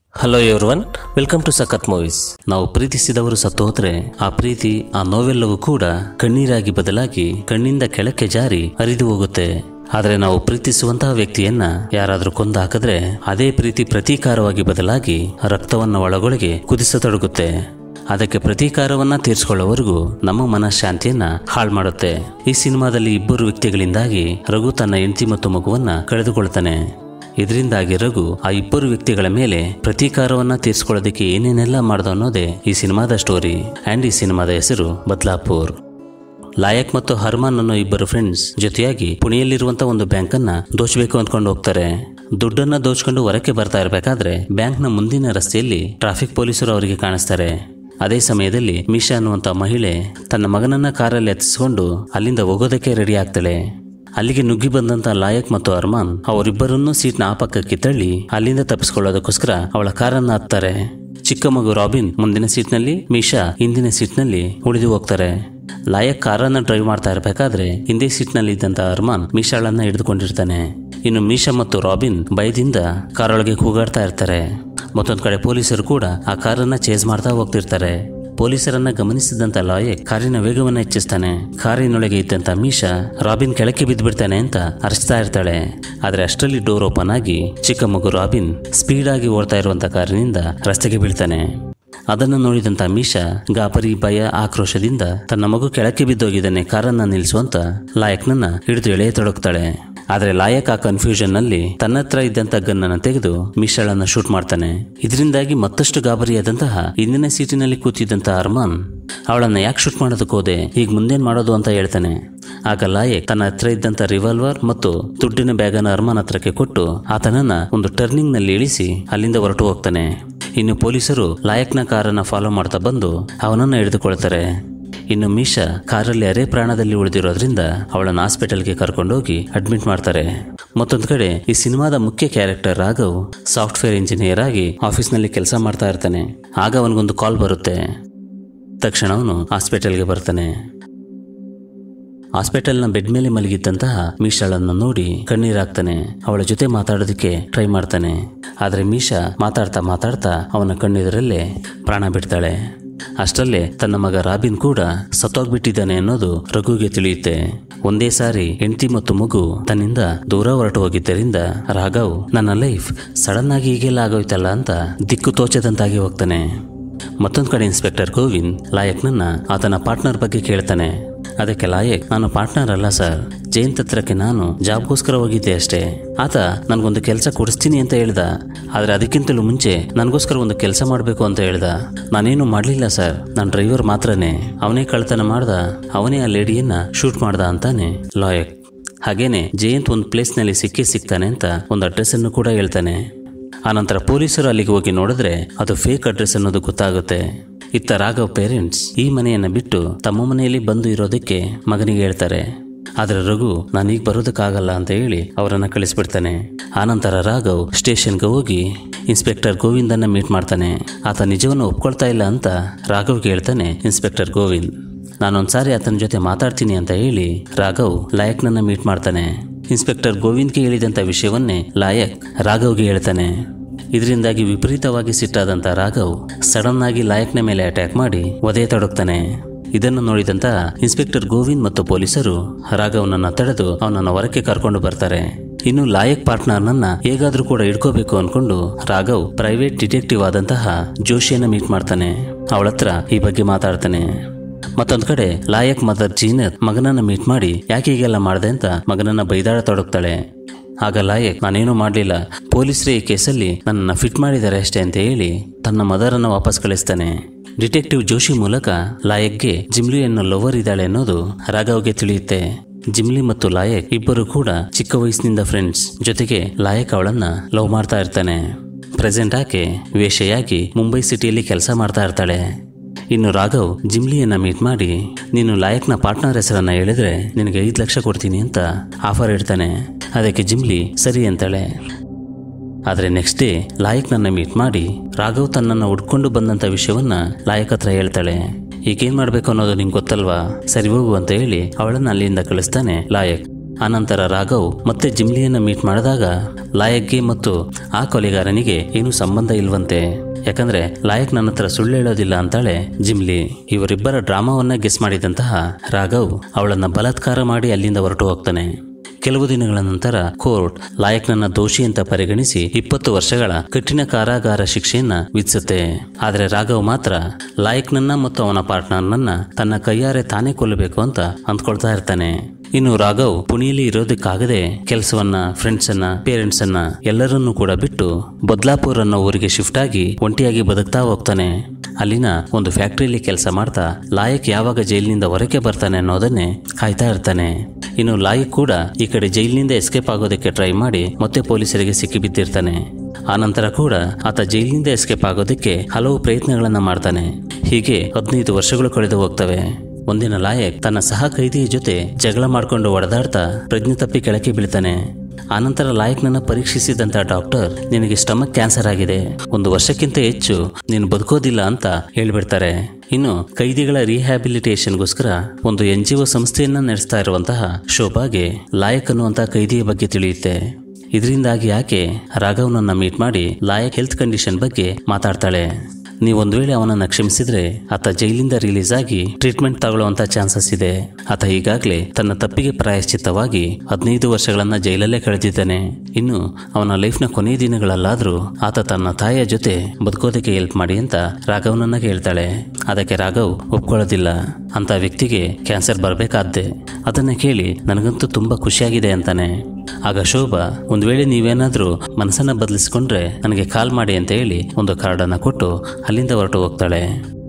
hello everyone welcome to Sakath movies ನಾವು ಪ್ರೀತಿಸಿದವರು ಸತ್ತು ಹೋದ್ರೆ ಆ ಪ್ರೀತಿ ಆ ನೋವೆಲ್ಲವೂ ಕೂಡ ಕಣ್ಣೀರಾಗಿ ಬದಲಾಗಿ ಕಣ್ಣಿಂದ ಕೆಳಕ್ಕೆ ಜಾರಿ ಹರಿದು ಹೋಗುತ್ತೆ ಆದರೆ ನಾವು ಪ್ರೀತಿಸುವಂತಹ ವ್ಯಕ್ತಿಯನ್ನ ಯಾರಾದರೂ ಕೊಂದು ಹಾಕಿದ್ರೆ ಅದೇ ಪ್ರೀತಿ ಪ್ರತೀಕಾರವಾಗಿ ಬದಲಾಗಿ ರಕ್ತವನ್ನ ಒಳಗೊಳಗೆ ಕುದಿಸತೊಡಗುತ್ತೆ ಅದಕ್ಕೆ ಪ್ರತೀಕಾರವನ್ನ ತೀರಿಸಿಕೊಳ್ಳೋವರೆಗೂ ನಮ್ಮ ಮನಃಶಾಂತಿಯನ್ನ ಹಾಳು ಮಾಡುತ್ತೆ ಈ ಸಿನಿಮಾದಲ್ಲಿ ಇಬ್ಬರು ವ್ಯಕ್ತಿಗಳಿಂದಾಗಿ ರಘು ತನ್ನ ಹೆಂಡತಿ ಮತ್ತು ಮಗುವನ್ನ ಕಳೆದುಕೊಳ್ತಾನೆ ಇದರಿಂದಾಗಿ ರಘು ಆ ಇಬ್ಬರು ವ್ಯಕ್ತಿಗಳ ಮೇಲೆ ಪ್ರತೀಕಾರವನ್ನ ತೀರಿಸಿಕೊಳ್ಳೋದಕ್ಕೆ ಏನೇನೆಲ್ಲ ಮಾಡ್ದ ಅನ್ನೋದೇ ಈ ಸಿನಿಮಾದ ಸ್ಟೋರಿ ಅಂಡ್ ಈ ಸಿನಿಮಾದ ಹೆಸರು ಬದ್ಲಾಪುರ್ ಲಾಯಕ್ ಮತ್ತು ಹರ್ಮಾನ್ ಅನ್ನೋ ಇಬ್ಬರು ಫ್ರೆಂಡ್ಸ್ ಜೊತೆಯಾಗಿ ಪುಣೆಯಲ್ಲಿರುವಂತಹ ಒಂದು ಬ್ಯಾಂಕ್ ಅನ್ನ ದೋಚಬೇಕು ಅಂದ್ಕೊಂಡು ಹೋಗ್ತಾರೆ ದುಡ್ಡನ್ನ ದೋಚ್ಕೊಂಡು ಹೊರಕ್ಕೆ ಬರ್ತಾ ಇರಬೇಕಾದ್ರೆ ಬ್ಯಾಂಕ್ನ ಮುಂದಿನ ರಸ್ತೆಯಲ್ಲಿ ಟ್ರಾಫಿಕ್ ಪೊಲೀಸರು ಅವರಿಗೆ ಕಾಣಿಸ್ತಾರೆ ಅದೇ ಸಮಯದಲ್ಲಿ ಮೀಶಾ ಅನ್ನುವಂತ ಮಹಿಳೆ ತನ್ನ ಮಗನನ್ನ ಕಾರಲ್ಲಿ ಹತ್ತಿಸ್ಕೊಂಡು ಅಲ್ಲಿಂದ ಹೋಗೋದಕ್ಕೆ ರೆಡಿ ಆಗ್ತಾಳೆ ಅಲ್ಲಿಗೆ ನುಗ್ಗಿ ಬಂದಂತ ಲಾಯಕ್ ಮತ್ತು ಅರ್ಮಾನ್ ಅವರಿಬ್ಬರನ್ನೂ ಸೀಟ್ನ ಆ ಪಕ್ಕಕ್ಕೆ ತಳ್ಳಿ ಅಲ್ಲಿಂದ ತಪ್ಪಿಸ್ಕೊಳ್ಳೋದಕ್ಕೋಸ್ಕರ ಅವಳ ಕಾರನ್ನ ಹತ್ತಾರೆ ಚಿಕ್ಕ ಮಗು ರಾಬಿನ್ ಮುಂದಿನ ಸೀಟ್ನಲ್ಲಿ ಮೀಶಾ ಹಿಂದಿನ ಸೀಟ್ನಲ್ಲಿ ಉಳಿದು ಹೋಗ್ತಾರೆ ಲಾಯಕ್ ಕಾರನ್ನ ಡ್ರೈವ್ ಮಾಡ್ತಾ ಇರಬೇಕಾದ್ರೆ ಹಿಂದೆ ಸೀಟ್ನಲ್ಲಿ ಇದ್ದಂತ ಅರ್ಮಾನ್ ಮೀಶಾಳನ್ನ ಹಿಡಿದುಕೊಂಡಿರ್ತಾನೆ ಇನ್ನು ಮೀಶಾ ಮತ್ತು ರಾಬಿನ್ ಭಯದಿಂದ ಕಾರೊಳಗೆ ಕೂಗಾಡ್ತಾ ಇರ್ತಾರೆ ಮತ್ತೊಂದು ಕಡೆ ಪೊಲೀಸರು ಕೂಡ ಆ ಕಾರನ್ನ ಚೇಸ್ ಮಾಡ್ತಾ ಹೋಗ್ತಿರ್ತಾರೆ ಪೊಲೀಸರನ್ನ ಗಮನಿಸಿದಂತ ಲಾಯಕ್ ಕಾರಿನ ವೇಗವನ್ನ ಹೆಚ್ಚಿಸ್ತಾನೆ ಕಾರಿನೊಳಗೆ ಇದ್ದಂತ ಮೀಶಾ ರಾಬಿನ್ ಕೆಳಕ್ಕೆ ಬಿದ್ದುಬಿಡ್ತಾನೆ ಅಂತ ಅರಚ್ತಾ ಇರ್ತಾಳೆ ಆದ್ರೆ ಅಷ್ಟರಲ್ಲಿ ಡೋರ್ ಓಪನ್ ಆಗಿ ಚಿಕ್ಕ ಮಗು ರಾಬಿನ್ ಸ್ಪೀಡ್ ಆಗಿ ಓಡ್ತಾ ಇರುವಂತ ಕಾರಿನಿಂದ ರಸ್ತೆಗೆ ಬೀಳ್ತಾನೆ ಅದನ್ನು ನೋಡಿದಂತ ಮೀಶಾ ಗಾಬರಿ ಭಯ ಆಕ್ರೋಶದಿಂದ ತನ್ನ ಮಗು ಕೆಳಕ್ಕೆ ಬಿದ್ದೋಗಿದ್ದಾನೆ ಕಾರನ್ನ ನಿಲ್ಲಿಸುವಂತ ಲಾಯಕ್ನನ್ನ ಹಿಡಿದು ಎಳೆಯತೊಡಗ್ತಾಳೆ ಆದ್ರೆ ಲಾಯಕ್ ಆ ಕನ್ಫ್ಯೂಷನ್ ನಲ್ಲಿ ತನ್ನ ಹತ್ರ ಇದ್ದಂತ ಗನ್ನನ್ನು ತೆಗೆದು ಮಿಶಾಳನ್ನ ಶೂಟ್ ಮಾಡ್ತಾನೆ ಇದರಿಂದಾಗಿ ಮತ್ತಷ್ಟು ಗಾಬರಿಯಾದಂತಹ ಹಿಂದಿನ ಸೀಟಿನಲ್ಲಿ ಕೂತಿದ್ದಂತ ಅರ್ಮಾನ್ ಅವಳನ್ನ ಯಾಕೆ ಶೂಟ್ ಮಾಡೋದಕ್ಕೆ ಹೋದೆ ಈಗ ಮುಂದೇನ್ ಮಾಡೋದು ಅಂತ ಹೇಳ್ತಾನೆ ಆಗ ಲಾಯಕ್ ತನ್ನ ಹತ್ರ ಇದ್ದಂತ ರಿವಾಲ್ವರ್ ಮತ್ತು ದುಡ್ಡಿನ ಬ್ಯಾಗನ್ನ ಅರ್ಮಾನ್ ಹತ್ರಕ್ಕೆ ಕೊಟ್ಟು ಆತನನ್ನ ಒಂದು ಟರ್ನಿಂಗ್ ನಲ್ಲಿ ಇಳಿಸಿ ಅಲ್ಲಿಂದ ಹೊರಟು ಹೋಗ್ತಾನೆ ಇನ್ನು ಪೊಲೀಸರು ಲಾಯಕ್ನ ಕಾರನ್ನ ಫಾಲೋ ಮಾಡ್ತಾ ಬಂದು ಅವನನ್ನ ಹಿಡಿದುಕೊಳ್ತಾರೆ ಇನ್ನು ಮೀಶಾ ಕಾರಲ್ಲಿ ಅರೆ ಪ್ರಾಣದಲ್ಲಿ ಉಳಿದಿರೋದ್ರಿಂದ ಅವಳನ್ನು ಹಾಸ್ಪಿಟಲ್ಗೆ ಕರ್ಕೊಂಡೋಗಿ ಅಡ್ಮಿಟ್ ಮಾಡ್ತಾರೆ ಮತ್ತೊಂದು ಕಡೆ ಈ ಸಿನಿಮಾದ ಮುಖ್ಯ ಕ್ಯಾರೆಕ್ಟರ್ ರಾಘವ್ ಸಾಫ್ಟ್ವೇರ್ ಇಂಜಿನಿಯರ್ ಆಗಿ ಆಫೀಸ್ನಲ್ಲಿ ಕೆಲಸ ಮಾಡ್ತಾ ಇರ್ತಾನೆ ಆಗ ಅವನಿಗೊಂದು ಕಾಲ್ ಬರುತ್ತೆ ತಕ್ಷಣ ಅವನು ಹಾಸ್ಪಿಟಲ್ಗೆ ಬರ್ತಾನೆ ಹಾಸ್ಪಿಟಲ್ನ ಬೆಡ್ ಮೇಲೆ ಮಲಗಿದ್ದಂತಹ ಮೀಶಾಳನ್ನು ನೋಡಿ ಕಣ್ಣೀರಾಗ್ತಾನೆ ಅವಳ ಜೊತೆ ಮಾತಾಡೋದಕ್ಕೆ ಟ್ರೈ ಮಾಡ್ತಾನೆ ಆದರೆ ಮೀಶಾ ಮಾತಾಡ್ತಾ ಮಾತಾಡ್ತಾ ಅವನ ಕಣ್ಣೆದುರಲ್ಲೇ ಪ್ರಾಣ ಬಿಡ್ತಾಳೆ ಅಷ್ಟರಲ್ಲೇ ತನ್ನ ಮಗ ರಾಬಿನ್ ಕೂಡ ಸತ್ತೋಗ್ಬಿಟ್ಟಿದ್ದಾನೆ ಅನ್ನೋದು ರಘುಗೆ ತಿಳಿಯುತ್ತೆ ಒಂದೇ ಸಾರಿ ಹೆಂಡತಿ ಮತ್ತು ಮಗು ತನ್ನಿಂದ ದೂರ ಹೊರಟು ಹೋಗಿದ್ದರಿಂದ ರಾಘವ್ ನನ್ನ ಲೈಫ್ ಸಡನ್ ಆಗಿ ಹೀಗೆಲ್ಲ ಆಗೋಯ್ತಲ್ಲ ಅಂತ ದಿಕ್ಕು ತೋಚದಂತಾಗಿ ಹೋಗ್ತಾನೆ ಮತ್ತೊಂದು ಕಡೆ ಇನ್ಸ್ಪೆಕ್ಟರ್ ಗೋವಿಂದ್ ಲಾಯಕ್ನನ್ನ ಆತನ ಪಾರ್ಟ್ನರ್ ಬಗ್ಗೆ ಕೇಳ್ತಾನೆ ಅದಕ್ಕೆ ಲಾಯಕ್ ನಾನು ಪಾರ್ಟ್ನರ್ ಅಲ್ಲ ಸರ್ ಜಯಂತ್ ಹತ್ರಕ್ಕೆ ನಾನು ಜಾಬ್ಗೋಸ್ಕರ ಹೋಗಿದ್ದೆ ಅಷ್ಟೇ ಆತ ನನಗೊಂದು ಕೆಲಸ ಕೊಡಿಸ್ತೀನಿ ಅಂತ ಹೇಳ್ದ ಆದರೆ ಅದಕ್ಕಿಂತಲೂ ಮುಂಚೆ ನನಗೋಸ್ಕರ ಒಂದು ಕೆಲಸ ಮಾಡಬೇಕು ಅಂತ ಹೇಳ್ದ ನಾನೇನು ಮಾಡಲಿಲ್ಲ ಸರ್ ನಾನು ಡ್ರೈವರ್ ಮಾತ್ರನೇ ಅವನೇ ಕಳ್ತನ ಮಾಡ್ದ ಅವನೇ ಆ ಲೇಡಿಯನ್ನ ಶೂಟ್ ಮಾಡ್ದ ಅಂತಾನೆ ಲಾಯಕ್ ಹಾಗೇನೆ ಜಯಂತ್ ಒಂದು ಪ್ಲೇಸ್ನಲ್ಲಿ ಸಿಕ್ಕೇ ಸಿಗ್ತಾನೆ ಅಂತ ಒಂದು ಅಡ್ರೆಸ್ ಅನ್ನು ಕೂಡ ಹೇಳ್ತಾನೆ ಆನಂತರ ಪೊಲೀಸರು ಅಲ್ಲಿಗೆ ಹೋಗಿ ನೋಡಿದ್ರೆ ಅದು ಫೇಕ್ ಅಡ್ರೆಸ್ ಅನ್ನೋದು ಗೊತ್ತಾಗುತ್ತೆ ಇತ್ತ ರಾಘವ್ ಪೇರೆಂಟ್ಸ್ ಈ ಮನೆಯನ್ನ ಬಿಟ್ಟು ತಮ್ಮ ಮನೆಯಲ್ಲಿ ಬಂದು ಇರೋದಕ್ಕೆ ಮಗನಿಗೆ ಹೇಳ್ತಾರೆ ಆದ್ರೆ ರಘು ನಾನು ಈಗ ಬರೋದಕ್ಕಾಗಲ್ಲ ಅಂತ ಹೇಳಿ ಅವರನ್ನ ಕಳಿಸ್ಬಿಡ್ತಾನೆ ಆನಂತರ ರಾಘವ್ ಸ್ಟೇಷನ್ಗೆ ಹೋಗಿ ಇನ್ಸ್ಪೆಕ್ಟರ್ ಗೋವಿಂದನ್ನ ಮೀಟ್ ಮಾಡ್ತಾನೆ ಆತ ನಿಜವನ್ನು ಒಪ್ಕೊಳ್ತಾ ಇಲ್ಲ ಅಂತ ರಾಘವ್ಗೆ ಹೇಳ್ತಾನೆ ಇನ್ಸ್ಪೆಕ್ಟರ್ ಗೋವಿಂದ್ ನಾನೊಂದ್ಸಾರಿ ಆತನ ಜೊತೆ ಮಾತಾಡ್ತೀನಿ ಅಂತ ಹೇಳಿ ರಾಘವ್ ಲಾಯಕ್ನನ್ನ ಮೀಟ್ ಮಾಡ್ತಾನೆ ಇನ್ಸ್ಪೆಕ್ಟರ್ ಗೋವಿಂದ್ಗೆ ಹೇಳಿದಂಥ ವಿಷಯವನ್ನೇ ಲಾಯಕ್ ರಾಘವ್ಗೆ ಹೇಳ್ತಾನೆ ಇದರಿಂದಾಗಿ ವಿಪರೀತವಾಗಿ ಸಿಟ್ಟಾದಂಥ ರಾಘವ್ ಸಡನ್ ಆಗಿ ಲಾಯಕ್ನ ಮೇಲೆ ಅಟ್ಯಾಕ್ ಮಾಡಿ ಒದೆ ತೊಡಗ್ತಾನೆ ಇದನ್ನು ನೋಡಿದಂತ ಇನ್ಸ್ಪೆಕ್ಟರ್ ಗೋವಿಂದ್ ಮತ್ತು ಪೊಲೀಸರು ರಾಘವ್ನನ್ನ ತಡೆದು ಅವನನ್ನ ಹೊರಕ್ಕೆ ಕರ್ಕೊಂಡು ಬರ್ತಾರೆ ಇನ್ನು ಲಾಯಕ್ ಪಾರ್ಟ್ನರ್ನನ್ನ ಹೇಗಾದ್ರೂ ಕೂಡ ಇಡ್ಕೋಬೇಕು ಅನ್ಕೊಂಡು ರಾಘವ್ ಪ್ರೈವೇಟ್ ಡಿಟೆಕ್ಟಿವ್ ಆದಂತಹ ಜೋಶಿಯನ್ನ ಮೀಟ್ ಮಾಡ್ತಾನೆ ಅವಳ ಹತ್ರ ಈ ಬಗ್ಗೆ ಮಾತಾಡ್ತಾನೆ ಮತ್ತೊಂದ್ ಕಡೆ ಲಾಯಕ್ ಮದರ್ ಜೀನತ್ ಮಗನನ್ನ ಮೀಟ್ ಮಾಡಿ ಯಾಕೆ ಹೀಗೆಲ್ಲ ಮಾಡ್ದೆ ಅಂತ ಮಗನನ್ನ ಬೈದಾಡ ತೊಡಗ್ತಾಳೆ ಆಗ ಲಾಯಕ್ ನಾನೇನು ಮಾಡಲಿಲ್ಲ ಪೊಲೀಸರೇ ಈ ಕೇಸಲ್ಲಿ ನನ್ನನ್ನು ಫಿಟ್ ಮಾಡಿದ್ದಾರೆ ಅಷ್ಟೇ ಅಂತ ಹೇಳಿ ತನ್ನ ಮದರನ್ನು ವಾಪಸ್ ಕಳಿಸ್ತಾನೆ ಡಿಟೆಕ್ಟಿವ್ ಜೋಶಿ ಮೂಲಕ ಲಾಯಕ್ಗೆ ಜಿಮ್ಲಿ ಅನ್ನೋ ಲವರ್ ಇದ್ದಾಳೆ ಅನ್ನೋದು ರಾಘವ್ಗೆ ತಿಳಿಯುತ್ತೆ ಜಿಮ್ಲಿ ಮತ್ತು ಲಾಯಕ್ ಇಬ್ಬರು ಕೂಡ ಚಿಕ್ಕ ವಯಸ್ಸಿನಿಂದ ಫ್ರೆಂಡ್ಸ್ ಜೊತೆಗೆ ಲಾಯಕ್ ಅವಳನ್ನ ಲವ್ ಮಾಡ್ತಾ ಇರ್ತಾನೆ ಪ್ರೆಸೆಂಟ್ ಆಕೆ ವೇಷೆಯಾಗಿ ಮುಂಬೈ ಸಿಟಿಯಲ್ಲಿ ಕೆಲಸ ಮಾಡ್ತಾ ಇರ್ತಾಳೆ ಇನ್ನು ರಾಘವ್ ಜಿಮ್ಲಿಯನ್ನ ಮೀಟ್ ಮಾಡಿ ನೀನು ಲಾಯಕ್ನ ಪಾರ್ಟ್ನರ್ ಹೆಸರನ್ನ ಹೇಳಿದ್ರೆ ನಿನಗೆ ಐದು ಲಕ್ಷ ಕೊಡ್ತೀನಿ ಅಂತ ಆಫರ್ ಇಡ್ತಾನೆ ಅದಕ್ಕೆ ಜಿಮ್ಲಿ ಸರಿ ಅಂತಾಳೆ ಆದರೆ ನೆಕ್ಸ್ಟ್ ಡೇ ಲಾಯಕ್ ನನ್ನ ಮೀಟ್ ಮಾಡಿ ರಾಘವ್ ತನ್ನನ್ನು ಹುಡ್ಕೊಂಡು ಬಂದಂಥ ವಿಷಯವನ್ನ ಲಾಯಕ್ ಹತ್ರ ಹೇಳ್ತಾಳೆ ಈಗೇನ್ ಮಾಡ್ಬೇಕು ಅನ್ನೋದು ನಿಂಗೆ ಗೊತ್ತಲ್ವಾ ಸರಿ ಹೋಗು ಅಂತ ಹೇಳಿ ಅವಳನ್ನ ಅಲ್ಲಿಂದ ಕಳಿಸ್ತಾನೆ ಲಾಯಕ್ ಆನಂತರ ರಾಘವ್ ಮತ್ತೆ ಜಿಮ್ಲಿಯನ್ನ ಮೀಟ್ ಮಾಡಿದಾಗ ಲಾಯಕ್ಗೆ ಮತ್ತು ಆ ಕೊಲೆಗಾರನಿಗೆ ಏನೂ ಸಂಬಂಧ ಇಲ್ವಂತೆ ಯಾಕಂದ್ರೆ ಲಾಯಕ್ ನನ್ನ ಹತ್ರ ಸುಳ್ಳು ಹೇಳೋದಿಲ್ಲ ಅಂತಾಳೆ ಜಿಮ್ಲಿ ಇವರಿಬ್ಬರ ಡ್ರಾಮಾವನ್ನ ಗೆಸ್ ಮಾಡಿದಂತಹ ರಾಘವ್ ಅವಳನ್ನ ಬಲಾತ್ಕಾರ ಮಾಡಿ ಅಲ್ಲಿಂದ ಹೊರಟು ಹೋಗ್ತಾನೆ ಕೆಲವು ದಿನಗಳ ನಂತರ ಕೋರ್ಟ್ ಲಾಯಕ್ನನ್ನ ದೋಷಿ ಅಂತ ಪರಿಗಣಿಸಿ ಇಪ್ಪತ್ತು ವರ್ಷಗಳ ಕಠಿಣ ಕಾರಾಗಾರ ಶಿಕ್ಷೆಯನ್ನ ವಿಧಿಸುತ್ತೆ ಆದರೆ ರಾಘವ್ ಮಾತ್ರ ಲಾಯಕ್ನನ್ನ ಮತ್ತು ಅವನ ಪಾರ್ಟ್ನರ್ನನ್ನ ತನ್ನ ಕೈಯಾರೆ ತಾನೇ ಕೊಲ್ಲಬೇಕು ಅಂತ ಅಂದ್ಕೊಳ್ತಾ ಇರ್ತಾನೆ ಇನ್ನು ರಾಘವ್ ಪುಣೆಯಲ್ಲಿ ಇರೋದಕ್ಕಾಗದೆ ಕೆಲಸವನ್ನ ಫ್ರೆಂಡ್ಸ್ ಅನ್ನ ಪೇರೆಂಟ್ಸ್ ಅನ್ನ ಎಲ್ಲರನ್ನೂ ಕೂಡ ಬಿಟ್ಟು ಬದ್ಲಾಪುರ್ ಅನ್ನೋ ಊರಿಗೆ ಶಿಫ್ಟ್ ಆಗಿ ಒಂಟಿಯಾಗಿ ಬದುಕ್ತಾ ಹೋಗ್ತಾನೆ ಅಲ್ಲಿನ ಒಂದು ಫ್ಯಾಕ್ಟರಿಯಲ್ಲಿ ಕೆಲಸ ಮಾಡ್ತಾ ಲಾಯಕ್ ಯಾವಾಗ ಜೈಲಿನಿಂದ ಹೊರಗೆ ಬರ್ತಾನೆ ಅನ್ನೋದನ್ನೇ ಕಾಯ್ತಾ ಇರ್ತಾನೆ ಇನ್ನು ಲಾಯಕ್ ಕೂಡ ಈ ಕಡೆ ಜೈಲಿನಿಂದ ಎಸ್ಕೇಪ್ ಆಗೋದಕ್ಕೆ ಟ್ರೈ ಮಾಡಿ ಮತ್ತೆ ಪೊಲೀಸರಿಗೆ ಸಿಕ್ಕಿಬಿದ್ದಿರ್ತಾನೆ ಆನಂತರ ಕೂಡ ಆತ ಜೈಲಿನಿಂದ ಎಸ್ಕೇಪ್ ಆಗೋದಕ್ಕೆ ಹಲವು ಪ್ರಯತ್ನಗಳನ್ನ ಮಾಡ್ತಾನೆ ಹೀಗೆ ಹದಿನೈದು ವರ್ಷಗಳು ಕಳೆದು ಹೋಗ್ತವೆ ಒಂದಿನ ಲಾಯಕ್ ತನ್ನ ಸಹ ಕೈದಿಯ ಜೊತೆ ಜಗಳ ಮಾಡ್ಕೊಂಡು ಒಡೆದಾಡ್ತಾ ಪ್ರಜ್ಞೆ ತಪ್ಪಿ ಕೆಳಕ್ಕೆ ಬೀಳ್ತಾನೆ ಆನಂತರ ಲಾಯಕ್ನನ್ನ ಪರೀಕ್ಷಿಸಿದಂತ ಡಾಕ್ಟರ್ ನಿನಗೆ ಸ್ಟಮಕ್ ಕ್ಯಾನ್ಸರ್ ಆಗಿದೆ ಒಂದು ವರ್ಷಕ್ಕಿಂತ ಹೆಚ್ಚು ನೀನು ಬದುಕೋದಿಲ್ಲ ಅಂತ ಹೇಳ್ಬಿಡ್ತಾರೆ ಇನ್ನು ಕೈದಿಗಳ ರಿಹ್ಯಾಬಿಲಿಟೇಷನ್ಗೋಸ್ಕರ ಒಂದು ಎನ್ ಜಿ ಒ ಸಂಸ್ಥೆಯನ್ನ ನಡೆಸ್ತಾ ಇರುವಂತಹ ಶೋಭಾಗೆ ಲಾಯಕ್ ಅನ್ನುವಂತಹ ಕೈದಿಯ ಬಗ್ಗೆ ತಿಳಿಯುತ್ತೆ ಇದರಿಂದಾಗಿ ಆಕೆ ರಾಘವ್ನನ್ನ ಮೀಟ್ ಮಾಡಿ ಲಾಯಕ್ ಹೆಲ್ತ್ ಕಂಡೀಷನ್ ಬಗ್ಗೆ ಮಾತಾಡ್ತಾಳೆ ನೀವೊಂದು ವೇಳೆ ಅವನನ್ನು ಕ್ಷಮಿಸಿದ್ರೆ ಆತ ಜೈಲಿಂದ ರಿಲೀಸ್ ಆಗಿ ಟ್ರೀಟ್ಮೆಂಟ್ ತಗೊಳ್ಳುವಂತ ಚಾನ್ಸಸ್ ಇದೆ ಆತ ಈಗಾಗಲೇ ತನ್ನ ತಪ್ಪಿಗೆ ಪ್ರಾಯಶ್ಚಿತ್ತವಾಗಿ ಹದಿನೈದು ವರ್ಷಗಳನ್ನ ಜೈಲಲ್ಲೇ ಕಳೆದಿದ್ದಾನೆ ಇನ್ನು ಅವನ ಲೈಫ್ನ ಕೊನೆಯ ದಿನಗಳಲ್ಲಾದ್ರೂ ಆತ ತನ್ನ ತಾಯಿಯ ಜೊತೆ ಬದುಕೋದಕ್ಕೆ ಹೆಲ್ಪ್ ಮಾಡಿ ಅಂತ ರಾಘವ್ನನ್ನ ಕೇಳ್ತಾಳೆ ಅದಕ್ಕೆ ರಾಘವ್ ಒಪ್ಕೊಳ್ಳೋದಿಲ್ಲ ಅಂತ ವ್ಯಕ್ತಿಗೆ ಕ್ಯಾನ್ಸರ್ ಬರಬೇಕಾದ್ದೆ ಅದನ್ನ ಕೇಳಿ ನನಗಂತೂ ತುಂಬಾ ಖುಷಿಯಾಗಿದೆ ಅಂತಾನೆ ಆಗ ಶೋಭಾ ಒಂದು ವೇಳೆ ನೀವೇನಾದ್ರೂ ಮನಸ್ಸನ್ನ ಬದಲಿಸ್ಕೊಂಡ್ರೆ ನನಗೆ ಕಾಲ್ ಮಾಡಿ ಅಂತ ಹೇಳಿ ಒಂದು ಕಾರ್ಡನ್ನ ಕೊಟ್ಟು ಅಲ್ಲಿಂದ ಹೊರಟು ಹೋಗ್ತಾಳೆ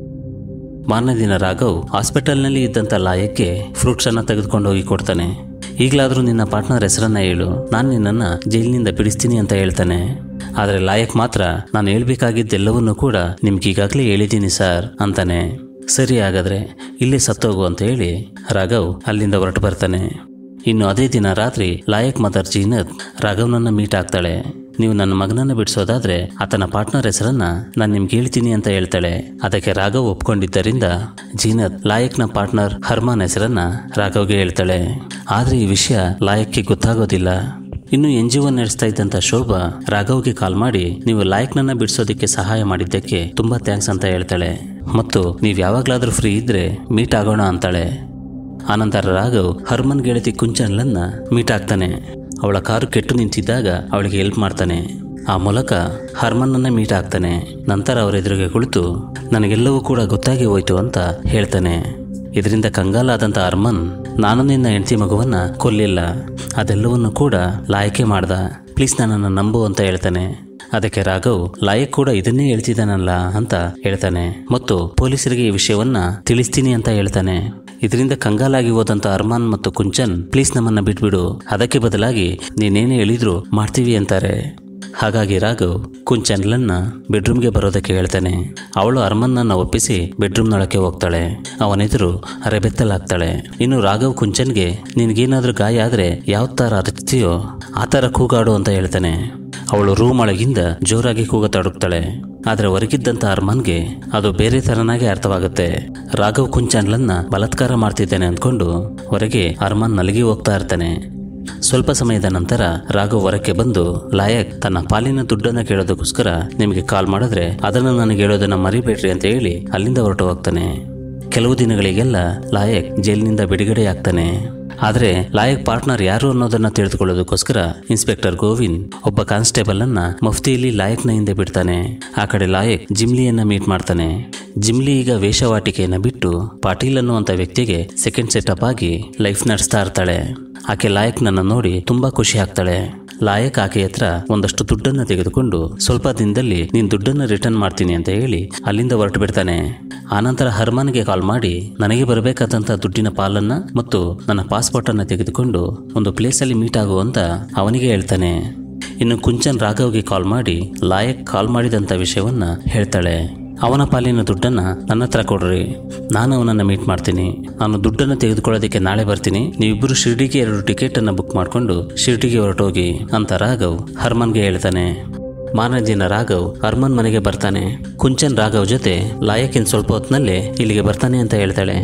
ಮಾರನೇ ದಿನ ರಾಘವ್ ಹಾಸ್ಪಿಟಲ್ನಲ್ಲಿ ಇದ್ದಂಥ ಲಾಯಕ್ಕೆ ಫ್ರೂಟ್ಸ್ ಅನ್ನ ತೆಗೆದುಕೊಂಡು ಹೋಗಿ ಕೊಡ್ತಾನೆ ಈಗಲಾದರೂ ನಿನ್ನ ಪಾರ್ಟ್ನರ್ ಹೆಸರನ್ನ ಹೇಳು ನಾನು ನಿನ್ನನ್ನು ಜೈಲಿನಿಂದ ಬಿಡಿಸ್ತೀನಿ ಅಂತ ಹೇಳ್ತಾನೆ ಆದರೆ ಲಾಯಕ್ ಮಾತ್ರ ನಾನು ಹೇಳ್ಬೇಕಾಗಿದ್ದೆಲ್ಲವನ್ನೂ ಕೂಡ ನಿಮ್ಗೆ ಈಗಾಗಲೇ ಹೇಳಿದ್ದೀನಿ ಸರ್ ಅಂತಾನೆ ಸರಿ ಹಾಗಾದ್ರೆ ಇಲ್ಲೇ ಸತ್ತೋಗು ಅಂತ ಹೇಳಿ ರಾಘವ್ ಅಲ್ಲಿಂದ ಹೊರಟು ಬರ್ತಾನೆ ಇನ್ನು ಅದೇ ದಿನ ರಾತ್ರಿ ಲಾಯಕ್ ಮದರ್ ಜೀನತ್ ರಾಘವ್ನನ್ನ ಮೀಟ್ ಆಗ್ತಾಳೆ ನೀವು ನನ್ನ ಮಗನನ್ನ ಬಿಡಿಸೋದಾದ್ರೆ ಆತನ ಪಾರ್ಟ್ನರ್ ಹೆಸರನ್ನ ನಾನು ನಿಮ್ಗೆ ಹೇಳ್ತೀನಿ ಅಂತ ಹೇಳ್ತಾಳೆ ಅದಕ್ಕೆ ರಾಘವ್ ಒಪ್ಕೊಂಡಿದ್ದರಿಂದ ಜೀನತ್ ಲಾಯಕ್ನ ಪಾರ್ಟ್ನರ್ ಹರ್ಮಾನ್ ಹೆಸರನ್ನ ರಾಘವ್ಗೆ ಹೇಳ್ತಾಳೆ ಆದ್ರೆ ಈ ವಿಷಯ ಲಾಯಕ್ಗೆ ಗೊತ್ತಾಗೋದಿಲ್ಲ ಇನ್ನು ಎನ್ ಜಿ ಒ ನಡೆಸ್ತಾ ಇದ್ದಂತ ಶೋಭಾ ರಾಘವ್ಗೆ ಕಾಲ್ ಮಾಡಿ ನೀವು ಲಾಯಕ್ನನ್ನ ಬಿಡಿಸೋದಕ್ಕೆ ಸಹಾಯ ಮಾಡಿದ್ದಕ್ಕೆ ತುಂಬಾ ಥ್ಯಾಂಕ್ಸ್ ಅಂತ ಹೇಳ್ತಾಳೆ ಮತ್ತು ನೀವು ಯಾವಾಗ್ಲಾದ್ರೂ ಫ್ರೀ ಇದ್ರೆ ಮೀಟ್ ಆಗೋಣ ಅಂತಾಳೆ ಆನಂತರ ರಾಘವ್ ಹರ್ಮನ್ ಗೆಳತಿ ಕುಂಚನ್ಲನ್ನ ಮೀಟ್ ಆಗ್ತಾನೆ ಅವಳ ಕಾರು ಕೆಟ್ಟು ನಿಂತಿದ್ದಾಗ ಅವಳಿಗೆ ಹೆಲ್ಪ್ ಮಾಡ್ತಾನೆ ಆ ಮೂಲಕ ಹರ್ಮನ್ನನ್ನ ಮೀಟ್ ಆಗ್ತಾನೆ ನಂತರ ಅವರ ಎದುರಿಗೆ ಕುಳಿತು ನನಗೆಲ್ಲವೂ ಕೂಡ ಗೊತ್ತಾಗಿ ಹೋಯ್ತು ಅಂತ ಹೇಳ್ತಾನೆ ಇದರಿಂದ ಕಂಗಾಲಾದಂಥ ಹರ್ಮನ್ ನಾನು ನಿನ್ನ ಹೆಂಡತಿ ಮಗುವನ್ನ ಕೊಲ್ಲಿಲ್ಲ ಅದೆಲ್ಲವನ್ನು ಕೂಡ ಲಾಯಕೆ ಮಾಡ್ದ ಪ್ಲೀಸ್ ನನ್ನನ್ನು ನಂಬು ಅಂತ ಹೇಳ್ತಾನೆ ಅದಕ್ಕೆ ರಾಘವ್ ಲಾಯಕ್ ಕೂಡ ಇದನ್ನೇ ಹೇಳ್ತಿದ್ದಾನಲ್ಲ ಅಂತ ಹೇಳ್ತಾನೆ ಮತ್ತು ಪೊಲೀಸರಿಗೆ ಈ ವಿಷಯವನ್ನ ತಿಳಿಸ್ತೀನಿ ಅಂತ ಹೇಳ್ತಾನೆ ಇದರಿಂದ ಕಂಗಾಲಾಗಿ ಹೋದಂತ ಅರ್ಮಾನ್ ಮತ್ತು ಕುಂಚನ್ ಪ್ಲೀಸ್ ನಮ್ಮನ್ನ ಬಿಟ್ಬಿಡು ಅದಕ್ಕೆ ಬದಲಾಗಿ ನೀನೇನೇ ಹೇಳಿದ್ರು ಮಾಡ್ತೀವಿ ಅಂತಾರೆ ಹಾಗಾಗಿ ರಾಘವ್ ಕುಂಚನ್ಲನ್ನ ಬೆಡ್ರೂಮ್ಗೆ ಬರೋದಕ್ಕೆ ಹೇಳ್ತಾನೆ ಅವಳು ಅರ್ಮನ್ನನ್ನ ಒಪ್ಪಿಸಿ ಬೆಡ್ರೂಮ್ನೊಳಕ್ಕೆ ಹೋಗ್ತಾಳೆ ಅವನೆದುರು ಅರೆಬೆತ್ತಲಾಗ್ತಾಳೆ ಇನ್ನು ರಾಘವ್ ಕುಂಚನ್ಗೆ ನಿನ್ಗೇನಾದ್ರೂ ಗಾಯ ಆದ್ರೆ ಯಾವ ತರ ಅರಚ್ತೀಯೋ ಆ ಥರ ಕೂಗಾಡು ಅಂತ ಹೇಳ್ತಾನೆ ಅವಳು ರೂಮ್ ಒಳಗಿಂದ ಜೋರಾಗಿ ಕೂಗತೊಡಗ್ತಾಳೆ ಆದ್ರೆ ಹೊರಗಿದ್ದಂತ ಅರ್ಮಾನ್ಗೆ ಅದು ಬೇರೆ ತರನಾಗಿ ಅರ್ಥವಾಗುತ್ತೆ ರಾಘವ್ ಕುಂಚನ್ಲನ್ನ ಬಲಾತ್ಕಾರ ಮಾಡ್ತಿದ್ದಾನೆ ಅಂದ್ಕೊಂಡು ಹೊರಗೆ ಅರ್ಮಾನ್ ನಲಗಿ ಹೋಗ್ತಾ ಇರ್ತಾನೆ ಸ್ವಲ್ಪ ಸಮಯದ ನಂತರ ರಾಘವ್ ಹೊರಕ್ಕೆ ಬಂದು ಲಾಯಕ್ ತನ್ನ ಪಾಲಿನ ದುಡ್ಡನ್ನ ಕೇಳೋದಕ್ಕೋಸ್ಕರ ನಿಮಗೆ ಕಾಲ್ ಮಾಡಿದ್ರೆ ಅದನ್ನು ನನಗೆ ಹೇಳೋದನ್ನ ಮರಿಬೇಡ್ರಿ ಅಂತ ಹೇಳಿ ಅಲ್ಲಿಂದ ಹೊರಟು ಹೋಗ್ತಾನೆ ಕೆಲವು ದಿನಗಳಿಗೆಲ್ಲ ಲಾಯಕ್ ಜೈಲಿನಿಂದ ಬಿಡುಗಡೆ ಆಗ್ತಾನೆ ಆದರೆ ಲಾಯಕ್ ಪಾರ್ಟ್ನರ್ ಯಾರು ಅನ್ನೋದನ್ನ ತಿಳಿದುಕೊಳ್ಳೋದಕ್ಕೋಸ್ಕರ ಇನ್ಸ್ಪೆಕ್ಟರ್ ಗೋವಿಂದ್ ಒಬ್ಬ ಕಾನ್ಸ್ಟೇಬಲ್ ಅನ್ನ ಮಫ್ತಿಯಲ್ಲಿ ಲಾಯಕ್ನ ಹಿಂದೆ ಬಿಡ್ತಾನೆ ಆ ಕಡೆ ಲಾಯಕ್ ಜಿಮ್ಲಿಯನ್ನ ಮೀಟ್ ಮಾಡ್ತಾನೆ ಜಿಮ್ಲಿ ಈಗ ವೇಷವಾಟಿಕೆಯನ್ನ ಬಿಟ್ಟು ಪಾಟೀಲ್ ಅನ್ನುವಂಥ ವ್ಯಕ್ತಿಗೆ ಸೆಕೆಂಡ್ ಸೆಟಪ್ ಆಗಿ ಲೈಫ್ ನಡೆಸ್ತಾ ಇರ್ತಾಳೆ ಆಕೆ ಲಾಯಕ್ ನನ್ನ ನೋಡಿ ತುಂಬಾ ಖುಷಿ ಆಗ್ತಾಳೆ ಲಾಯಕ್ ಆಕೆ ಹತ್ರ ಒಂದಷ್ಟು ದುಡ್ಡನ್ನ ತೆಗೆದುಕೊಂಡು ಸ್ವಲ್ಪ ದಿನದಲ್ಲಿ ನೀನ್ ದುಡ್ಡನ್ನ ರಿಟರ್ನ್ ಮಾಡ್ತೀನಿ ಅಂತ ಹೇಳಿ ಅಲ್ಲಿಂದ ಹೊರಟು ಬಿಡ್ತಾನೆ ಆನಂತರ ಹರ್ಮನ್ಗೆ ಕಾಲ್ ಮಾಡಿ ನನಗೆ ಬರಬೇಕಾದಂತ ದುಡ್ಡಿನ ಪಾಲನ್ನ ಮತ್ತು ನನ್ನ ಪಾಸ್ಪೋರ್ಟ್ ಅನ್ನ ತೆಗೆದುಕೊಂಡು ಒಂದು ಪ್ಲೇಸಲ್ಲಿ ಮೀಟ್ ಆಗು ಅಂತ ಅವನಿಗೆ ಹೇಳ್ತಾನೆ ಇನ್ನು ಕುಂಚನ್ ರಾಘವ್ಗೆ ಕಾಲ್ ಮಾಡಿ ಲಾಯಕ್ ಕಾಲ್ ಮಾಡಿದಂತ ವಿಷಯವನ್ನ ಹೇಳ್ತಾಳೆ ಅವನ ಪಾಲಿನ ದುಡ್ಡನ್ನ ನನ್ನ ಹತ್ರ ಕೊಡ್ರಿ ನಾನು ಅವನನ್ನ ಮೀಟ್ ಮಾಡ್ತೀನಿ ನಾನು ದುಡ್ಡನ್ನು ತೆಗೆದುಕೊಳ್ಳೋದಕ್ಕೆ ನಾಳೆ ಬರ್ತೀನಿ ನೀವಿಬ್ಬರು ಶಿರ್ಡಿಗೆ ಎರಡು ಟಿಕೆಟ್ ಅನ್ನ ಬುಕ್ ಮಾಡ್ಕೊಂಡು ಶಿರ್ಡಿಗೆ ಹೊರಟೋಗಿ ಅಂತ ರಾಘವ್ ಹರ್ಮನ್ಗೆ ಹೇಳ್ತಾನೆ ಮಾರನೇ ದಿನ ರಾಘವ್ ಹರ್ಮನ್ ಮನೆಗೆ ಬರ್ತಾನೆ ಕುಂಚನ್ ರಾಘವ್ ಜೊತೆ ಲಾಯಕಿನ್ ಸ್ವಲ್ಪ ಹೊತ್ತಿನಲ್ಲೇ ಇಲ್ಲಿಗೆ ಬರ್ತಾನೆ ಅಂತ ಹೇಳ್ತಾಳೆ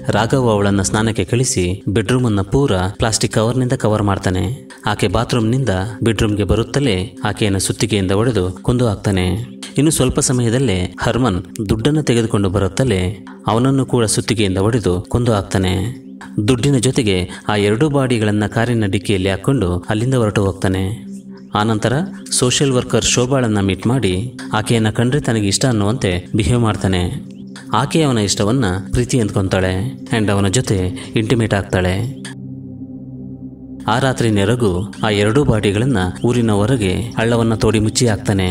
ರಾಘವ್ ಅವಳನ್ನ ಸ್ನಾನಕ್ಕೆ ಕಳಿಸಿ ಬೆಡ್ರೂಮ್ ಅನ್ನ ಪೂರ ಪ್ಲಾಸ್ಟಿಕ್ ಕವರ್ನಿಂದ ಕವರ್ ಮಾಡ್ತಾನೆ ಆಕೆ ಬಾತ್ರೂಮ್ನಿಂದ ಬೆಡ್ರೂಮ್ಗೆ ಬರುತ್ತಲೇ ಆಕೆಯನ್ನು ಸುತ್ತಿಗೆಯಿಂದ ಹೊಡೆದು ಕೊಂದು ಹಾಕ್ತಾನೆ ಇನ್ನು ಸ್ವಲ್ಪ ಸಮಯದಲ್ಲೇ ಹರ್ಮನ್ ದುಡ್ಡನ್ನು ತೆಗೆದುಕೊಂಡು ಬರುತ್ತಲೇ ಅವನನ್ನು ಕೂಡ ಸುತ್ತಿಗೆಯಿಂದ ಹೊಡೆದು ಕೊಂದು ಹಾಕ್ತಾನೆ ದುಡ್ಡಿನ ಜೊತೆಗೆ ಆ ಎರಡೂ ಬಾಡಿಗಳನ್ನು ಕಾರಿನ ಡಿಕ್ಕಿಯಲ್ಲಿ ಹಾಕೊಂಡು ಅಲ್ಲಿಂದ ಹೊರಟು ಹೋಗ್ತಾನೆ ಆನಂತರ ಸೋಷಿಯಲ್ ವರ್ಕರ್ ಶೋಭಾಳನ್ನ ಮೀಟ್ ಮಾಡಿ ಆಕೆಯನ್ನು ಕಂಡ್ರೆ ತನಗೆ ಇಷ್ಟ ಅನ್ನುವಂತೆ ಬಿಹೇವ್ ಮಾಡ್ತಾನೆ ಆಕೆ ಅವನ ಇಷ್ಟವನ್ನ ಪ್ರೀತಿ ಅಂದ್ಕೊಂತಾಳೆ ಆ್ಯಂಡ್ ಅವನ ಜೊತೆ ಇಂಟಿಮೇಟ್ ಆಗ್ತಾಳೆ ಆ ರಾತ್ರಿ ನೆರಗು ಆ ಎರಡೂ ಬಾಡಿಗಳನ್ನು ಊರಿನ ಹೊರಗೆ ಹಳ್ಳವನ್ನ ತೋಡಿ ಮುಚ್ಚಿ ಹಾಕ್ತಾನೆ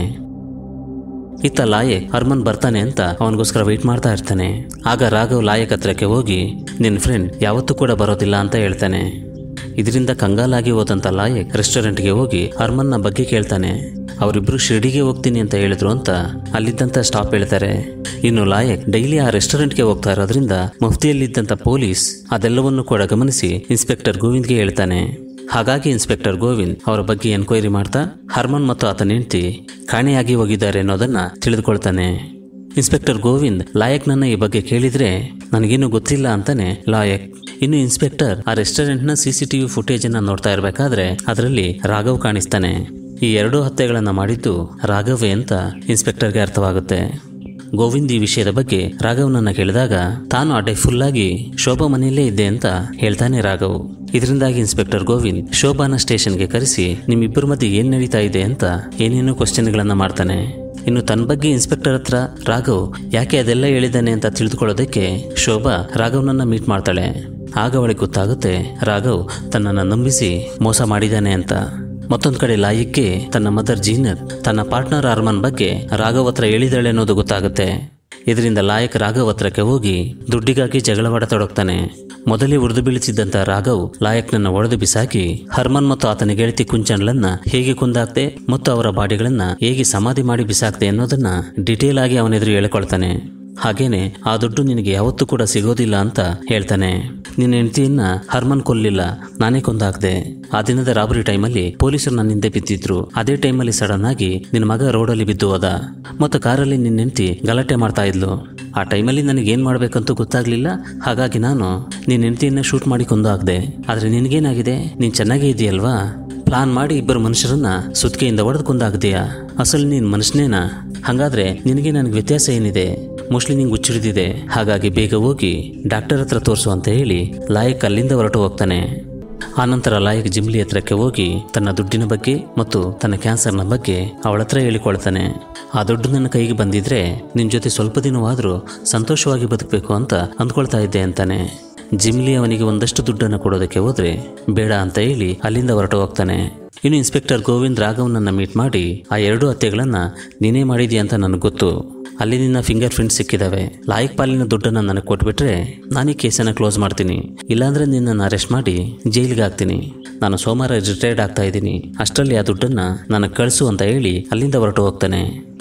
ಇತ್ತ ಲಾಯಕ್ ಹರ್ಮನ್ ಬರ್ತಾನೆ ಅಂತ ಅವನಿಗೋಸ್ಕರ ವೆಯ್ಟ್ ಮಾಡ್ತಾ ಇರ್ತಾನೆ ಆಗ ರಾಘವ್ ಲಾಯಕ್ ಹತ್ರಕ್ಕೆ ಹೋಗಿ ನಿನ್ನ ಫ್ರೆಂಡ್ ಯಾವತ್ತೂ ಕೂಡ ಬರೋದಿಲ್ಲ ಅಂತ ಹೇಳ್ತಾನೆ ಇದರಿಂದ ಕಂಗಾಲಾಗಿ ಹೋದಂತ ಲಾಯಕ್ ರೆಸ್ಟೋರೆಂಟ್ಗೆ ಹೋಗಿ ಹರ್ಮನ್ನ ಬಗ್ಗೆ ಕೇಳ್ತಾನೆ ಅವರಿಬ್ರು ಶಿರ್ಡಿಗೆ ಹೋಗ್ತೀನಿ ಅಂತ ಹೇಳಿದ್ರು ಅಂತ ಅಲ್ಲಿದ್ದಂತ ಸ್ಟಾಪ್ ಹೇಳ್ತಾರೆ ಇನ್ನು ಲಾಯಕ್ ಡೈಲಿ ಆ ರೆಸ್ಟೋರೆಂಟ್ಗೆ ಹೋಗ್ತಾ ಇರೋದ್ರಿಂದ ಮಫ್ತಿಯಲ್ಲಿದ್ದಂಥ ಪೊಲೀಸ್ ಅದೆಲ್ಲವನ್ನು ಕೂಡ ಗಮನಿಸಿ ಇನ್ಸ್ಪೆಕ್ಟರ್ ಗೋವಿಂದ್ಗೆ ಹೇಳ್ತಾನೆ ಹಾಗಾಗಿ ಇನ್ಸ್ಪೆಕ್ಟರ್ ಗೋವಿಂದ್ ಅವರ ಬಗ್ಗೆ ಎನ್ಕ್ವೈರಿ ಮಾಡ್ತಾ ಹರ್ಮನ್ ಮತ್ತು ಆತನ ಹೆಂಡತಿ ಕಾಣೆಯಾಗಿ ಹೋಗಿದ್ದಾರೆ ಅನ್ನೋದನ್ನ ತಿಳಿದುಕೊಳ್ತಾನೆ ಇನ್ಸ್ಪೆಕ್ಟರ್ ಗೋವಿಂದ್ ಲಾಯಕ್ನನ್ನ ಈ ಬಗ್ಗೆ ಕೇಳಿದ್ರೆ ನನಗೇನು ಗೊತ್ತಿಲ್ಲ ಅಂತಾನೆ ಲಾಯಕ್ ಇನ್ನು ಇನ್ಸ್ಪೆಕ್ಟರ್ ಆ ರೆಸ್ಟೋರೆಂಟ್ನ ಸಿ ಸಿ ಟಿ ವಿ ಫುಟೇಜನ್ನು ನೋಡ್ತಾ ಇರಬೇಕಾದ್ರೆ ಅದರಲ್ಲಿ ರಾಘವ್ ಕಾಣಿಸ್ತಾನೆ ಈ ಎರಡೂ ಹತ್ಯೆಗಳನ್ನು ಮಾಡಿದ್ದು ರಾಘವೇ ಅಂತ ಇನ್ಸ್ಪೆಕ್ಟರ್ಗೆ ಅರ್ಥವಾಗುತ್ತೆ ಗೋವಿಂದ್ ಈ ವಿಷಯದ ಬಗ್ಗೆ ರಾಘವ್ನನ್ನ ಕೇಳಿದಾಗ ತಾನು ಆ ಡೇ ಫುಲ್ಲಾಗಿ ಶೋಭಾ ಮನೆಯಲ್ಲೇ ಇದ್ದೆ ಅಂತ ಹೇಳ್ತಾನೆ ರಾಘವ್ ಇದರಿಂದಾಗಿ ಇನ್ಸ್ಪೆಕ್ಟರ್ ಗೋವಿಂದ್ ಶೋಭಾನ ಸ್ಟೇಷನ್ಗೆ ಕರೆಸಿ ನಿಮ್ಮಿಬ್ಬರ ಮಧ್ಯೆ ಏನ್ ನಡೀತಾ ಇದೆ ಅಂತ ಏನೇನೋ ಕ್ವಶನ್ಗಳನ್ನ ಮಾಡ್ತಾನೆ ಇನ್ನು ತನ್ನ ಬಗ್ಗೆ ಇನ್ಸ್ಪೆಕ್ಟರ್ ಹತ್ರ ರಾಘವ್ ಯಾಕೆ ಅದೆಲ್ಲ ಹೇಳಿದ್ದಾನೆ ಅಂತ ತಿಳಿದುಕೊಳ್ಳೋದಕ್ಕೆ ಶೋಭಾ ರಾಘವ್ನನ್ನ ಮೀಟ್ ಮಾಡ್ತಾಳೆ ಆಗ ಅವಳಿಗೆ ಗೊತ್ತಾಗುತ್ತೆ ರಾಘವ್ ತನ್ನನ್ನು ನಂಬಿಸಿ ಮೋಸ ಮಾಡಿದ್ದಾನೆ ಅಂತ ಮತ್ತೊಂದು ಕಡೆ ಲಾಯಿಕ್ಕೆ ತನ್ನ ಮದರ್ ಜೀನರ್ ತನ್ನ ಪಾರ್ಟ್ನರ್ ಅರ್ಮನ್ ಬಗ್ಗೆ ರಾಘವ್ ಹತ್ರ ಹೇಳಿದಾಳೆ ಅನ್ನೋದು ಗೊತ್ತಾಗುತ್ತೆ ಇದರಿಂದ ಲಾಯಕ್ ರಾಘವ್ ಹತ್ರಕ್ಕೆ ಹೋಗಿ ದುಡ್ಡಿಗಾಗಿ ಜಗಳವಾಡತೊಡಗ್ತಾನೆ ಮೊದಲೇ ಉರಿದು ಬೀಳಿಸಿದ್ದಂತ ರಾಘವ್ ಲಾಯಕ್ನನ್ನ ಒಡೆದು ಬಿಸಾಕಿ ಹರ್ಮನ್ ಮತ್ತು ಆತನ ಗೆಳತಿ ಕುಂಚನ್ಲನ್ನ ಹೇಗೆ ಕುಂದಾಕ್ತೆ ಮತ್ತು ಅವರ ಬಾಡಿಗಳನ್ನ ಹೇಗೆ ಸಮಾಧಿ ಮಾಡಿ ಬಿಸಾಕ್ತೆ ಅನ್ನೋದನ್ನ ಡಿಟೇಲ್ ಆಗಿ ಅವನೆದುರು ಹೇಳಿಕೊಳ್ತಾನೆ ಹಾಗೇನೆ ಆ ದುಡ್ಡು ನಿನಗೆ ಯಾವತ್ತೂ ಕೂಡ ಸಿಗೋದಿಲ್ಲ ಅಂತ ಹೇಳ್ತಾನೆ ನಿನ್ನ ಹೆಂಡತಿಯನ್ನ ಹರ್ಮನ್ ಕೊಲ್ಲಿಲ್ಲ ನಾನೇ ಕೊಂದಾಕ್ದೆ ಆ ದಿನದ ರಾಬರಿ ಟೈಮಲ್ಲಿ ಪೊಲೀಸರು ನನ್ನ ಹಿಂದೆ ಬಿದ್ದಿದ್ರು ಅದೇ ಟೈಮಲ್ಲಿ ಸಡನ್ ಆಗಿ ನಿನ್ನ ಮಗ ರೋಡಲ್ಲಿ ಬಿದ್ದು ಹೋದ ಮತ್ತು ಕಾರಲ್ಲಿ ನಿನ್ನ ಹೆಂಡತಿ ಗಲಾಟೆ ಮಾಡ್ತಾ ಇದ್ಲು ಆ ಟೈಮಲ್ಲಿ ನನಗೆ ಏನು ಮಾಡಬೇಕಂತೂ ಗೊತ್ತಾಗ್ಲಿಲ್ಲ ಹಾಗಾಗಿ ನಾನು ನಿನ್ನ ಹೆಂಡತಿಯನ್ನ ಶೂಟ್ ಮಾಡಿ ಕೊಂದು ಹಾಕ್ದೆ ಆದರೆ ನಿನಗೇನಾಗಿದೆ ನೀನು ಚೆನ್ನಾಗೇ ಇದೆಯಲ್ವಾ ಪ್ಲಾನ್ ಮಾಡಿ ಇಬ್ಬರು ಮನುಷ್ಯರನ್ನ ಸುತ್ತಿಗೆಯಿಂದ ಹೊಡೆದು ಕೊಂದಾಗ್ದೆಯಾ ಅಸಲು ನೀನು ಮನುಷ್ಯನೇನಾ ಹಾಗಾದ್ರೆ ನಿನಗೆ ನನಗೆ ವ್ಯತ್ಯಾಸ ಏನಿದೆ ಮೋಸ್ಟ್ಲಿ ನಿಂಗೆ ಹುಚ್ಚಿಡಿದಿದೆ ಹಾಗಾಗಿ ಬೇಗ ಹೋಗಿ ಡಾಕ್ಟರ್ ಹತ್ರ ತೋರಿಸು ಅಂತ ಹೇಳಿ ಲಾಯಕ್ ಅಲ್ಲಿಂದ ಹೊರಟು ಹೋಗ್ತಾನೆ ಆನಂತರ ಲಾಯಕ್ ಜಿಮ್ಲಿ ಹತ್ರಕ್ಕೆ ಹೋಗಿ ತನ್ನ ದುಡ್ಡಿನ ಬಗ್ಗೆ ಮತ್ತು ತನ್ನ ಕ್ಯಾನ್ಸರ್ನ ಬಗ್ಗೆ ಅವಳ ಹತ್ರ ಹೇಳಿಕೊಳ್ತಾನೆ ಆ ದುಡ್ಡು ನನ್ನ ಕೈಗೆ ಬಂದಿದ್ರೆ ನಿನ್ನ ಜೊತೆ ಸ್ವಲ್ಪ ದಿನವಾದರೂ ಸಂತೋಷವಾಗಿ ಬದುಕಬೇಕು ಅಂತ ಅಂದ್ಕೊಳ್ತಾ ಇದ್ದೆ ಅಂತಾನೆ ಜಿಮ್ಲಿ ಅವನಿಗೆ ಒಂದಷ್ಟು ದುಡ್ಡನ್ನು ಕೊಡೋದಕ್ಕೆ ಹೋದ್ರೆ ಬೇಡ ಅಂತ ಹೇಳಿ ಅಲ್ಲಿಂದ ಹೊರಟು ಹೋಗ್ತಾನೆ ಇನ್ನು ಇನ್ಸ್ಪೆಕ್ಟರ್ ಗೋವಿಂದ್ ರಾಘವ್ನನ್ನ ಮೀಟ್ ಮಾಡಿ ಆ ಎರಡೂ ಹತ್ಯೆಗಳನ್ನು ನೀನೇ ಮಾಡಿದೀಯ ಅಂತ ನನಗೆ ಗೊತ್ತು ಅಲ್ಲಿ ನಿನ್ನ ಫಿಂಗರ್ ಪ್ರಿಂಟ್ಸ್ ಸಿಕ್ಕಿದಾವೆ ಲಾಯಕ್ ಪಾಲಿನ ದುಡ್ಡನ್ನು ನನಗೆ ಕೊಟ್ಬಿಟ್ರೆ ನಾನು ಈ ಕೇಸನ್ನು ಕ್ಲೋಸ್ ಮಾಡ್ತೀನಿ ಇಲ್ಲಾಂದ್ರೆ ನಿನ್ನನ್ನು ಅರೆಸ್ಟ್ ಮಾಡಿ ಜೈಲಿಗೆ ಹಾಕ್ತೀನಿ ನಾನು ಸೋಮವಾರ ರಿಟೈರ್ಡ್ ಆಗ್ತಾ ಇದ್ದೀನಿ ಅಷ್ಟರಲ್ಲಿ ಆ ದುಡ್ಡನ್ನು ನನಗೆ ಕಳಿಸು ಅಂತ ಹೇಳಿ ಅಲ್ಲಿಂದ ಹೊರಟು ಹೋಗ್ತಾನೆ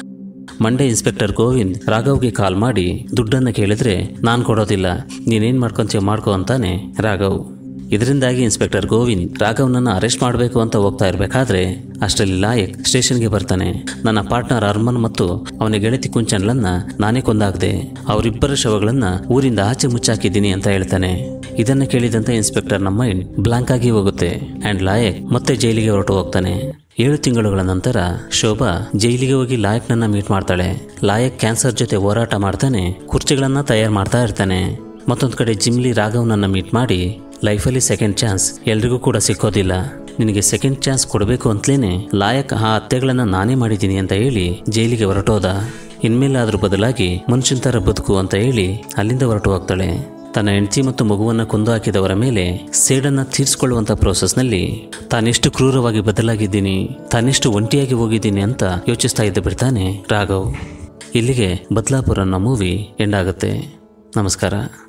ಮಂಡೇ ಇನ್ಸ್ಪೆಕ್ಟರ್ ಗೋವಿಂದ್ ರಾಘವ್ಗೆ ಕಾಲ್ ಮಾಡಿ ದುಡ್ಡನ್ನು ಕೇಳಿದ್ರೆ ನಾನು ಕೊಡೋದಿಲ್ಲ ನೀನೇನು ಮಾಡ್ಕೊಂತೀಯ ಮಾಡ್ಕೋ ಅಂತಾನೆ ರಾಘವ್ ಇದರಿಂದಾಗಿ ಇನ್ಸ್ಪೆಕ್ಟರ್ ಗೋವಿಂದ್ ರಾಘವ್ನನ್ನ ಅರೆಸ್ಟ್ ಮಾಡಬೇಕು ಅಂತ ಹೋಗ್ತಾ ಇರಬೇಕಾದ್ರೆ ಅಷ್ಟರಲ್ಲಿ ಲಾಯಕ್ ಸ್ಟೇಷನ್ಗೆ ಬರ್ತಾನೆ ನನ್ನ ಪಾರ್ಟ್ನರ್ ಅರ್ಮನ್ ಮತ್ತು ಅವನ ಗೆಳತಿ ಕುಂಚನ್ಲನ್ನ ನಾನೇ ಕೊಂದಾಗ್ದೆ ಅವರಿಬ್ಬರ ಶವಗಳನ್ನ ಊರಿಂದ ಆಚೆ ಮುಚ್ಚಾಕಿದ್ದೀನಿ ಅಂತ ಹೇಳ್ತಾನೆ ಇದನ್ನ ಕೇಳಿದಂತ ಇನ್ಸ್ಪೆಕ್ಟರ್ ನಮ್ಮ ಮೈಂಡ್ ಬ್ಲಾಂಕ್ ಆಗಿ ಹೋಗುತ್ತೆ ಅಂಡ್ ಲಾಯಕ್ ಮತ್ತೆ ಜೈಲಿಗೆ ಹೊರಟು ಹೋಗ್ತಾನೆ ಏಳು ತಿಂಗಳುಗಳ ನಂತರ ಶೋಭಾ ಜೈಲಿಗೆ ಹೋಗಿ ಲಾಯಕ್ನನ್ನ ಮೀಟ್ ಮಾಡ್ತಾಳೆ ಲಾಯಕ್ ಕ್ಯಾನ್ಸರ್ ಜೊತೆ ಹೋರಾಟ ಮಾಡ್ತಾನೆ ಕುರ್ಚಿಗಳನ್ನ ತಯಾರು ಮಾಡ್ತಾ ಇರ್ತಾನೆ ಮತ್ತೊಂದು ಕಡೆ ಜಿಮ್ಲಿ ರಾಘವ್ನನ್ನ ಮೀಟ್ ಮಾಡಿ ಲೈಫಲ್ಲಿ ಸೆಕೆಂಡ್ ಚಾನ್ಸ್ ಎಲ್ರಿಗೂ ಕೂಡ ಸಿಕ್ಕೋದಿಲ್ಲ ನಿನಗೆ ಸೆಕೆಂಡ್ ಚಾನ್ಸ್ ಕೊಡಬೇಕು ಅಂತಲೇ ಲಾಯಕ್ ಆ ಹತ್ಯೆಗಳನ್ನ ನಾನೇ ಮಾಡಿದ್ದೀನಿ ಅಂತ ಹೇಳಿ ಜೈಲಿಗೆ ಹೊರಟೋದ ಇನ್ಮೇಲಾದ್ರೂ ಬದಲಾಗಿ ಮನುಷ್ಯನ ಥರ ಬದುಕು ಅಂತ ಹೇಳಿ ಅಲ್ಲಿಂದ ಹೊರಟು ಹೋಗ್ತಾಳೆ ತನ್ನ ಹೆಂಡತಿ ಮತ್ತು ಮಗುವನ್ನ ಕೊಂದು ಹಾಕಿದವರ ಮೇಲೆ ಸೇಡನ್ನ ತೀರಿಸಿಕೊಳ್ಳುವಂತ ಪ್ರೋಸೆಸ್ನಲ್ಲಿ ತಾನೆಷ್ಟು ಕ್ರೂರವಾಗಿ ಬದಲಾಗಿದ್ದೀನಿ ತಾನೆಷ್ಟು ಒಂಟಿಯಾಗಿ ಹೋಗಿದ್ದೀನಿ ಅಂತ ಯೋಚಿಸ್ತಾ ಇದ್ದ ಬಿಡ್ತಾನೆ ರಾಘವ್ ಇಲ್ಲಿಗೆ ಬದ್ಲಾಪುರ ಅನ್ನೋ ಮೂವಿ ಎಂಡ್ ಆಗುತ್ತೆ ನಮಸ್ಕಾರ